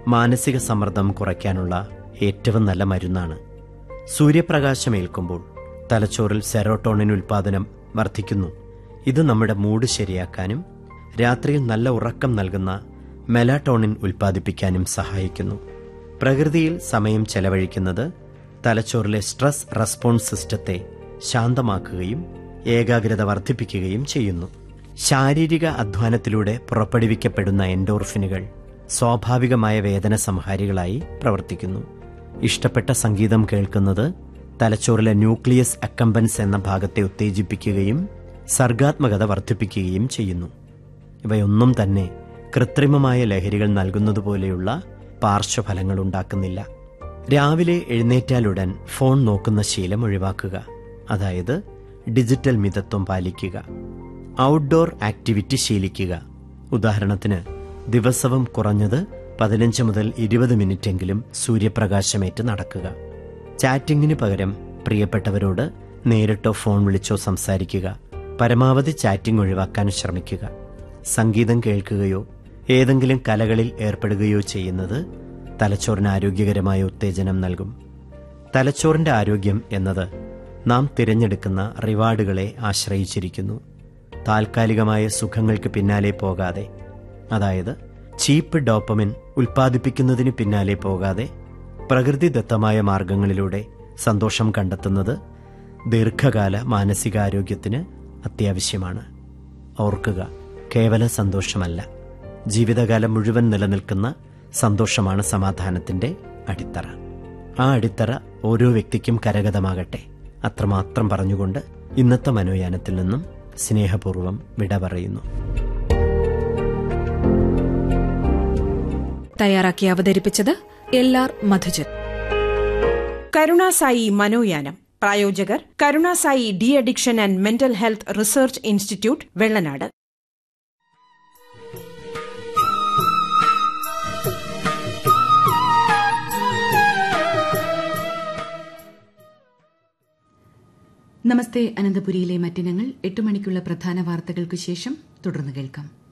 മാനസിക സമ്മർദ്ദം കുറയ്ക്കാനുള്ള ഏറ്റവും നല്ല മരുന്നാണ് സൂര്യപ്രകാശം ഏൽക്കുമ്പോൾ തലച്ചോറിൽ സെറോട്ടോണിൻ ഉൽപാദനം വർദ്ധിക്കുന്നു ഇത് നമ്മുടെ മൂഡ് ശരിയാക്കാനും രാത്രിയിൽ നല്ല ഉറക്കം നൽകുന്ന മെലാട്ടോണിൻ ഉൽപ്പാദിപ്പിക്കാനും സഹായിക്കുന്നു പ്രകൃതിയിൽ സമയം ചെലവഴിക്കുന്നത് തലച്ചോറിലെ സ്ട്രെസ് റെസ്പോൺസ് സിസ്റ്റത്തെ ശാന്തമാക്കുകയും ഏകാഗ്രത വർദ്ധിപ്പിക്കുകയും ചെയ്യുന്നു ശാരീരിക അധ്വാനത്തിലൂടെ പുറപ്പെടുവിക്കപ്പെടുന്ന എൻഡോർഫിനുകൾ സ്വാഭാവികമായ വേദന സംഹാരികളായി പ്രവർത്തിക്കുന്നു ഇഷ്ടപ്പെട്ട സംഗീതം കേൾക്കുന്നത് തലച്ചോറിലെ ന്യൂക്ലിയസ് അക്കംബൻസ് എന്ന ഭാഗത്തെ ഉത്തേജിപ്പിക്കുകയും സർഗാത്മകത വർദ്ധിപ്പിക്കുകയും ചെയ്യുന്നു ഇവയൊന്നും തന്നെ കൃത്രിമമായ ലഹരികൾ നൽകുന്നതുപോലെയുള്ള പാർശ്വഫലങ്ങൾ ഉണ്ടാക്കുന്നില്ല രാവിലെ എഴുന്നേറ്റാലുടൻ ഫോൺ നോക്കുന്ന ശീലം ഒഴിവാക്കുക അതായത് ഡിജിറ്റൽ മിതത്വം പാലിക്കുക ഔട്ട്ഡോർ ആക്ടിവിറ്റി ശീലിക്കുക ഉദാഹരണത്തിന് ദിവസവും കുറഞ്ഞത് പതിനഞ്ച് മുതൽ ഇരുപത് മിനിറ്റെങ്കിലും സൂര്യപ്രകാശമേറ്റ് നടക്കുക ചാറ്റിങ്ങിന് പകരം പ്രിയപ്പെട്ടവരോട് നേരിട്ടോ ഫോൺ വിളിച്ചോ സംസാരിക്കുക പരമാവധി ചാറ്റിംഗ് ഒഴിവാക്കാൻ ശ്രമിക്കുക സംഗീതം കേൾക്കുകയോ ഏതെങ്കിലും കലകളിൽ ഏർപ്പെടുകയോ ചെയ്യുന്നത് തലച്ചോറിന് ആരോഗ്യകരമായ ഉത്തേജനം നൽകും തലച്ചോറിന്റെ ആരോഗ്യം എന്നത് നാം തിരഞ്ഞെടുക്കുന്ന റിവാർഡുകളെ ആശ്രയിച്ചിരിക്കുന്നു താൽക്കാലികമായ സുഖങ്ങൾക്ക് പിന്നാലെ പോകാതെ അതായത് ചീപ്പ് ഡോപ്പമിൻ ഉൽപ്പാദിപ്പിക്കുന്നതിന് പിന്നാലെ പോകാതെ പ്രകൃതിദത്തമായ മാർഗങ്ങളിലൂടെ സന്തോഷം കണ്ടെത്തുന്നത് ദീർഘകാല മാനസികാരോഗ്യത്തിന് അത്യാവശ്യമാണ് ഓർക്കുക കേവല സന്തോഷമല്ല ജീവിതകാലം മുഴുവൻ നിലനിൽക്കുന്ന സന്തോഷമാണ് സമാധാനത്തിന്റെ അടിത്തറ ആ അടിത്തറ ഓരോ വ്യക്തിക്കും കരഗതമാകട്ടെ അത്രമാത്രം പറഞ്ഞുകൊണ്ട് ഇന്നത്തെ മനോയാനത്തിൽ നിന്നും സ്നേഹപൂർവ്വം വിട പറയുന്നു തയ്യാറാക്കി അവതരിപ്പിച്ചത് എൽ ആർ മധുജൻ കരുണാസായി മനോയാനം പ്രായോജകർ Karunasai de addiction and mental health research institute Vellanad നമസ്തേ അനന്തപുരിയിലെ മറ്റിനങ്ങൾ എട്ട് മണിക്കുള്ള പ്രധാന വാർത്തകൾക്കു ശേഷം തുടർന്ന് കേൾക്കാം